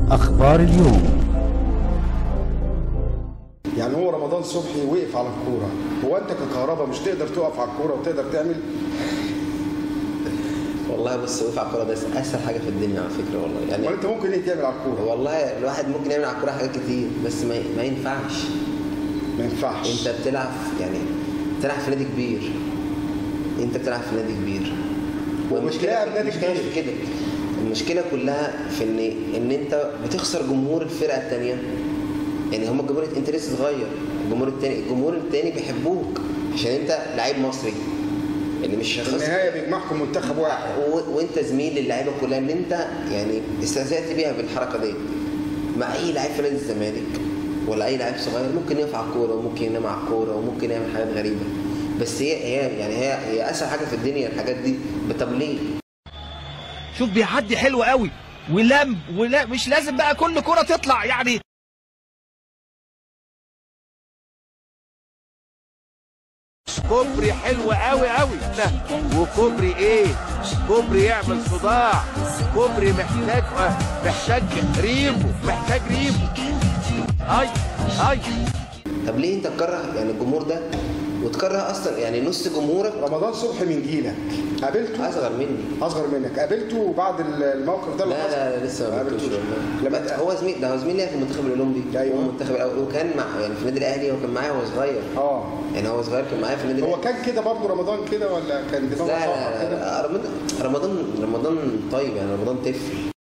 أخبار اليوم يعني هو رمضان صبحي وقف على الكوره هو انت ككهرباء مش تقدر تقف على الكوره وتقدر تعمل والله بص وقف على الكوره ده اسهل حاجه في الدنيا على فكره والله امال يعني انت ممكن ايه تعمل على الكوره والله الواحد ممكن يعمل على الكوره حاجات كتير بس ما, ما ينفعش ما ينفعش انت بتلعب يعني بتلعب في نادي كبير انت بتلعب في نادي كبير ومش لاعب نادي المشكلة مش كبير. في كده المشكله كلها في ان ان انت بتخسر جمهور الفرقه الثانيه يعني هم الجمهور انت لسه صغير الجمهور الثاني الجمهور الثاني بيحبوك عشان انت لعيب مصري اللي مش في هيخسر النهايه بيجمعكم منتخب واحد و- وانت زميل للعيبه كلها اللي انت يعني استهزأت بيها بالحركه دي مع اي لعيب في نادي الزمالك ولا اي لعيب صغير ممكن يقف على الكوره وممكن ينام على الكوره وممكن يعمل حاجات غريبه بس هي هي يعني هي هي اسهل حاجه في الدنيا الحاجات دي طب ليه؟ شوف بيعدي حلو قوي ولم ولا مش لازم بقى كل كرة تطلع يعني كوبري حلو قوي قوي ده وكوبري ايه كوبري يعمل صداع كوبري محتاج محتاج ريمو محتاج ريمو اي اي طب ليه انت تكره يعني الجمهور ده وتكره اصلا يعني نص جمهورك رمضان صبحي من جيلك قابلته اصغر مني اصغر منك قابلته بعد الموقف ده اللي لا حصل؟ لا لسه ما قابلتوش قابلتوش. والله لما هو زميل ده هو زميل ليا في المنتخب الاولمبي أيوة. هو المنتخب الاول وكان مع يعني في النادي الاهلي هو كان معايا وهو صغير اه يعني هو صغير كان معايا في النادي هو الاهلي كان كده برضه رمضان كده ولا كان لا دماغه صح لا, كده؟ لا رمضان رمضان رمضان طيب يعني رمضان طفل